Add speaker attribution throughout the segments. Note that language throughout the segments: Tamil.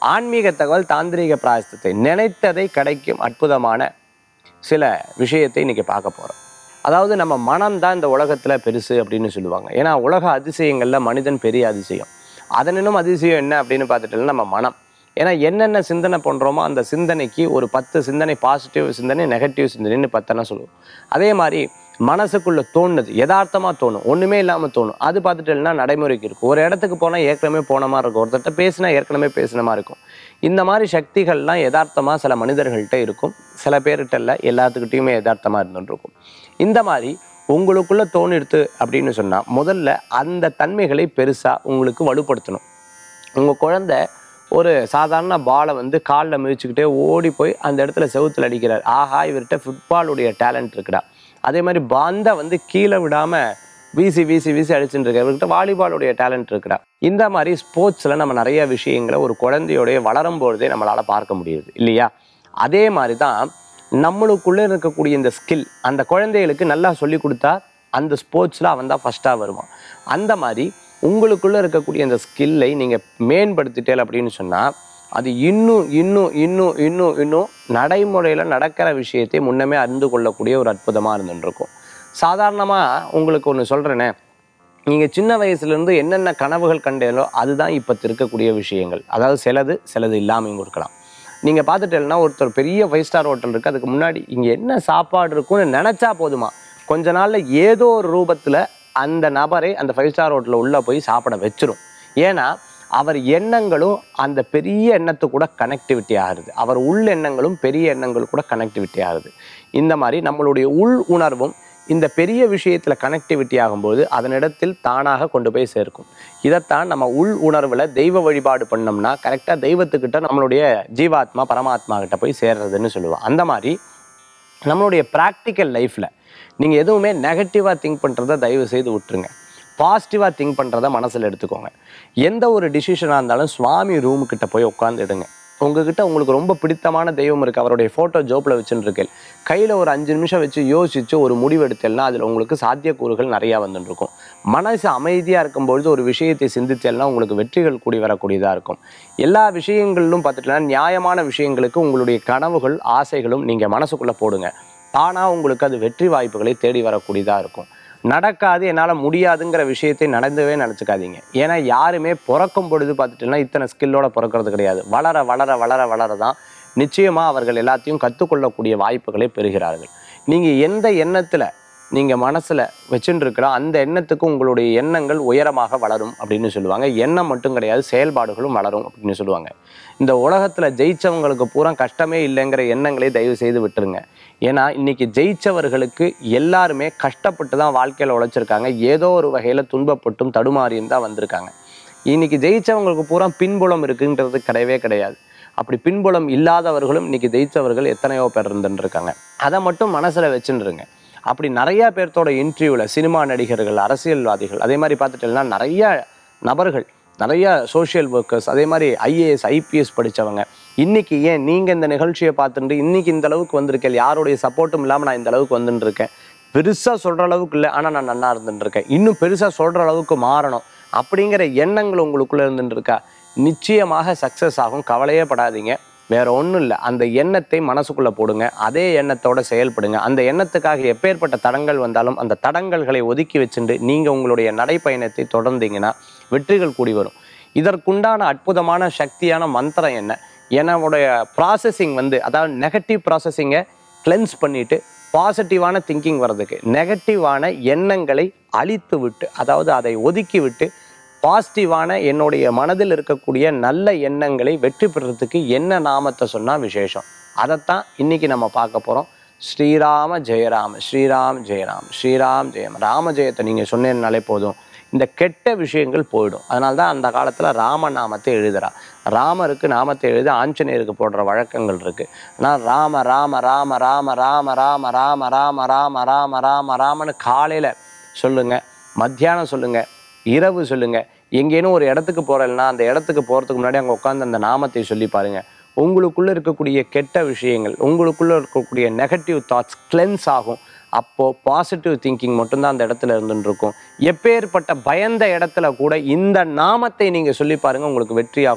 Speaker 1: ஆன்மீக தகவல் தாந்திரீக பிராயசத்தை நினைத்ததை கிடைக்கும் அற்புதமான சில விஷயத்தை இன்னைக்கு பார்க்க போகிறோம் அதாவது நம்ம மனம் தான் இந்த உலகத்தில் பெருசு அப்படின்னு சொல்லுவாங்க ஏன்னா உலக அதிசயங்களில் மனிதன் பெரிய அதிசயம் அதனினும் அதிசயம் என்ன அப்படின்னு பார்த்துட்டோம்னா நம்ம மனம் ஏன்னா என்னென்ன சிந்தனை பண்ணுறோமோ அந்த சிந்தனைக்கு ஒரு பத்து சிந்தனை பாசிட்டிவ் சிந்தனை நெகட்டிவ் சிந்தனைன்னு பத்தனை சொல்லுவோம் அதே மாதிரி மனசுக்குள்ள தோணுது யதார்த்தமாக தோணும் ஒன்றுமே இல்லாமல் தோணும் அது பார்த்துட்டேன்னா நடைமுறைக்கு இருக்கும் ஒரு இடத்துக்கு போனால் ஏற்கனவே போன மாதிரி இருக்கும் ஒருத்தர்கிட்ட பேசினா ஏற்கனவே பேசின மாதிரி இருக்கும் இந்த மாதிரி சக்திகள்லாம் யதார்த்தமாக சில மனிதர்கள்ட்ட இருக்கும் சில பேர்கிட்ட இல்லை எல்லாத்துக்கிட்டையுமே யதார்த்தமாக இருந்துருக்கும் இந்த மாதிரி உங்களுக்குள்ள தோணிடுத்து அப்படின்னு சொன்னால் முதல்ல அந்த தன்மைகளை பெருசாக உங்களுக்கு வலுப்படுத்தணும் உங்கள் குழந்தை ஒரு சாதாரண பாலை வந்து காலில் மிதிச்சுக்கிட்டே ஓடி போய் அந்த இடத்துல செவுத்துல அடிக்கிறார் ஆஹா இவர்கிட்ட ஃபுட்பாலுடைய டேலண்ட் இருக்குடா அதே மாதிரி பந்தை வந்து கீழே விடாமல் வீசி வீசி வீசி அடிச்சுட்டு இருக்காரு இவர்கிட்ட வாலிபாலுடைய டேலண்ட் இருக்குடா இந்த மாதிரி ஸ்போர்ட்ஸில் நம்ம நிறைய விஷயங்களை ஒரு குழந்தையோடைய வளரும் பொழுதே நம்மளால் பார்க்க முடியுது இல்லையா அதே மாதிரி தான் நம்மளுக்குள்ளே இருக்கக்கூடிய இந்த ஸ்கில் அந்த குழந்தைகளுக்கு நல்லா சொல்லி கொடுத்தா அந்த ஸ்போர்ட்ஸில் அவன் தான் ஃபஸ்ட்டாக வருவான் அந்த மாதிரி உங்களுக்குள்ளே இருக்கக்கூடிய அந்த ஸ்கில்லை நீங்கள் மேம்படுத்திட்டேல் அப்படின்னு சொன்னால் அது இன்னும் இன்னும் இன்னும் இன்னும் இன்னும் நடைமுறையில் நடக்கிற விஷயத்தை முன்னமே அறிந்து கொள்ளக்கூடிய ஒரு அற்புதமாக இருந்துருக்கும் சாதாரணமாக உங்களுக்கு ஒன்று சொல்கிறேனே நீங்கள் சின்ன வயசுலேருந்து என்னென்ன கனவுகள் கண்டீங்களோ அதுதான் இப்போ இருக்கக்கூடிய விஷயங்கள் அதாவது சிலது சிலது இல்லாமையும் இருக்கலாம் நீங்கள் பார்த்துட்டேன்னா ஒருத்தர் பெரிய ஃபைவ் ஸ்டார் ஹோட்டல் இருக்குது அதுக்கு முன்னாடி இங்கே என்ன சாப்பாடு இருக்கும்னு நினச்சா போதுமா கொஞ்ச நாளில் ஏதோ ஒரு ரூபத்தில் அந்த நபரை அந்த ஃபைவ் ஸ்டார் ஹோட்டலில் உள்ளே போய் சாப்பிட வச்சிரும் ஏன்னா அவர் எண்ணங்களும் அந்த பெரிய எண்ணத்து கூட கனெக்டிவிட்டி ஆகுது அவர் உள் எண்ணங்களும் பெரிய எண்ணங்கள் கூட கனெக்டிவிட்டி ஆகுது இந்த மாதிரி நம்மளுடைய உள் உணர்வும் இந்த பெரிய விஷயத்தில் கனெக்டிவிட்டி ஆகும்போது அதனிடத்தில் தானாக கொண்டு போய் சேர்க்கும் இதைத்தான் நம்ம உள் உணர்வில் தெய்வ வழிபாடு பண்ணோம்னா கரெக்டாக தெய்வத்துக்கிட்ட நம்மளுடைய ஜீவாத்மா பரமாத்மா கிட்ட போய் சேர்றதுன்னு சொல்லுவோம் அந்த மாதிரி நம்மளுடைய ப்ராக்டிக்கல் லைஃப்பில் நீங்கள் எதுவுமே நெகட்டிவாக திங்க் பண்ணுறத தயவு செய்து விட்டுருங்க பாசிட்டிவாக திங்க் பண்ணுறத மனசில் எடுத்துக்கோங்க எந்த ஒரு டிசிஷனாக இருந்தாலும் சுவாமி ரூமுக்கிட்ட போய் உட்காந்துடுங்க உங்ககிட்ட உங்களுக்கு ரொம்ப பிடித்தமான தெய்வம் இருக்குது அவருடைய ஃபோட்டோ ஜோப்பில் வச்சுன்னு இருக்கேன் கையில் ஒரு அஞ்சு நிமிஷம் வச்சு யோசிச்சு ஒரு முடிவு எடுத்தேன்னா அதில் உங்களுக்கு சாத்தியக்கூறுகள் நிறையா வந்துட்டு இருக்கும் மனசு அமைதியாக இருக்கும்பொழுது ஒரு விஷயத்தை சிந்தித்தேன்னா உங்களுக்கு வெற்றிகள் கூடி வரக்கூடியதாக இருக்கும் எல்லா விஷயங்களிலும் பார்த்துட்டீங்கன்னா நியாயமான விஷயங்களுக்கு உங்களுடைய கனவுகள் ஆசைகளும் நீங்கள் மனசுக்குள்ளே போடுங்க தானாக உங்களுக்கு அது வெற்றி வாய்ப்புகளை தேடி வரக்கூடியதாக இருக்கும் நடக்காது என்னால் முடியாதுங்கிற விஷயத்தை நடந்தவே நினச்சிக்காதீங்க ஏன்னா யாருமே பிறக்கும் பொழுது பார்த்துட்டீங்கன்னா இத்தனை ஸ்கில்லோட பிறக்கிறது கிடையாது வளர வளர வளர வளர தான் நிச்சயமாக அவர்கள் எல்லாத்தையும் கற்றுக்கொள்ளக்கூடிய வாய்ப்புகளை பெறுகிறார்கள் நீங்கள் எந்த எண்ணத்தில் நீங்கள் மனசில் வச்சுட்டு அந்த எண்ணத்துக்கு உங்களுடைய எண்ணங்கள் உயரமாக வளரும் அப்படின்னு சொல்லுவாங்க எண்ணம் மட்டும் கிடையாது செயல்பாடுகளும் வளரும் அப்படின்னு சொல்லுவாங்க இந்த உலகத்தில் ஜெயிச்சவங்களுக்கு பூரா கஷ்டமே இல்லைங்கிற எண்ணங்களை தயவு செய்து விட்டுருங்க ஏன்னா இன்னைக்கு ஜெயிச்சவர்களுக்கு எல்லாருமே கஷ்டப்பட்டு தான் வாழ்க்கையில் உழைச்சிருக்காங்க ஏதோ ஒரு வகையில் துன்பப்பட்டும் தடுமாறியும் தான் வந்திருக்காங்க இன்னைக்கு ஜெயிச்சவங்களுக்கு பூரா பின்புலம் இருக்குன்றது கிடையவே கிடையாது அப்படி பின்புலம் இல்லாதவர்களும் இன்னைக்கு ஜெயிச்சவர்கள் எத்தனையோ பேர் இருந்துருக்காங்க அதை மட்டும் மனசில் வச்சுருங்க அப்படி நிறைய பேர்த்தோட இன்டர்வியூவில் சினிமா நடிகர்கள் அரசியல்வாதிகள் அதே மாதிரி பார்த்துட்டீங்கன்னா நிறைய நபர்கள் நிறைய சோஷியல் ஒர்க்கர்ஸ் அதே மாதிரி ஐஏஎஸ் ஐபிஎஸ் படித்தவங்க இன்னைக்கு ஏன் நீங்கள் இந்த நிகழ்ச்சியை பார்த்துட்டு இன்னைக்கு இந்த அளவுக்கு வந்திருக்கேன் யாருடைய சப்போர்ட்டும் இல்லாமல் நான் இந்த அளவுக்கு வந்துட்டு இருக்கேன் பெருசாக சொல்கிற அளவுக்கு இல்லை ஆனால் நான் நல்லா இருந்துட்டு இருக்கேன் இன்னும் பெருசாக சொல்கிற அளவுக்கு மாறணும் அப்படிங்கிற எண்ணங்கள் உங்களுக்குள்ளே இருந்துட்டு இருக்கா நிச்சயமாக சக்ஸஸ் ஆகும் கவலையே படாதீங்க வேற ஒன்றும் இல்லை அந்த எண்ணத்தை மனசுக்குள்ளே போடுங்க அதே எண்ணத்தோட செயல்படுங்க அந்த எண்ணத்துக்காக எப்பேற்பட்ட தடங்கள் வந்தாலும் அந்த தடங்கல்களை ஒதுக்கி வச்சுட்டு நீங்கள் உங்களுடைய நடைப்பயணத்தை தொடர்ந்தீங்கன்னா வெற்றிகள் கூடி வரும் இதற்குண்டான அற்புதமான சக்தியான மந்திரம் என்ன என்னுடைய ப்ராசஸிங் வந்து அதாவது நெகட்டிவ் ப்ராசஸிங்கை கிளென்ஸ் பண்ணிட்டு பாசிட்டிவான திங்கிங் வர்றதுக்கு நெகட்டிவான எண்ணங்களை அழித்து விட்டு அதாவது அதை ஒதுக்கி விட்டு பாசிட்டிவான என்னுடைய மனதில் இருக்கக்கூடிய நல்ல எண்ணங்களை வெற்றி பெறத்துக்கு என்ன நாமத்தை சொன்னால் விசேஷம் அதைத்தான் இன்னைக்கு நம்ம பார்க்க போகிறோம் ஸ்ரீராம ஜெயராம ஸ்ரீராம் ஜெயராம் ஸ்ரீராம் ஜெயம் ராம ஜெயத்தை நீங்கள் சொன்னேன்னாலே போதும் இந்த கெட்ட விஷயங்கள் போயிடும் அதனால தான் அந்த காலத்தில் ராம நாமத்தை எழுதுறா ராமருக்கு நாமத்தை எழுதி ஆஞ்சநேயருக்கு போடுற வழக்கங்கள் இருக்குது ஆனால் ராம ராம ராம ராம ராம ராம ராம ராம ராம ராம ராம ராமன்னு காலையில் சொல்லுங்கள் மத்தியானம் சொல்லுங்கள் இரவு சொல்லுங்க எங்கேனும் ஒரு இடத்துக்கு போறேன்னா அந்த இடத்துக்கு போறதுக்கு முன்னாடி அங்கே உட்காந்து அந்த நாமத்தை சொல்லி பாருங்க உங்களுக்குள்ள இருக்கக்கூடிய கெட்ட விஷயங்கள் உங்களுக்குள்ள இருக்கக்கூடிய நெகட்டிவ் தாட்ஸ் கிளென்ஸ் ஆகும் அப்போ பாசிட்டிவ் திங்கிங் மட்டும்தான் அந்த இடத்துல இருந்துட்டு இருக்கும் எப்பேற்பட்ட பயந்த இடத்துல கூட இந்த நாமத்தை நீங்க சொல்லி பாருங்க உங்களுக்கு வெற்றியாகும்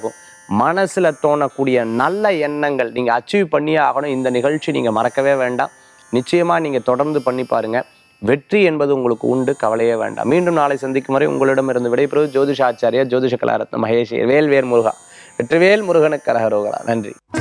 Speaker 1: மனசுல தோணக்கூடிய நல்ல எண்ணங்கள் நீங்க அச்சீவ் பண்ணியே ஆகணும் இந்த நிகழ்ச்சி நீங்க மறக்கவே வேண்டாம் நிச்சயமா நீங்க தொடர்ந்து பண்ணி பாருங்க வெற்றி என்பது உங்களுக்கு உண்டு கவலையே வேண்டாம் மீண்டும் நாளை சந்திக்கும் வரை உங்களிடமிருந்து விடைபெறுவது ஜோதிஷாச்சாரியா ஜோதிஷ கலாரத்ன மகேஷ் வேல்வேர் முருகா வெற்றிவேல் முருகனுக்கு கரகரோகரா நன்றி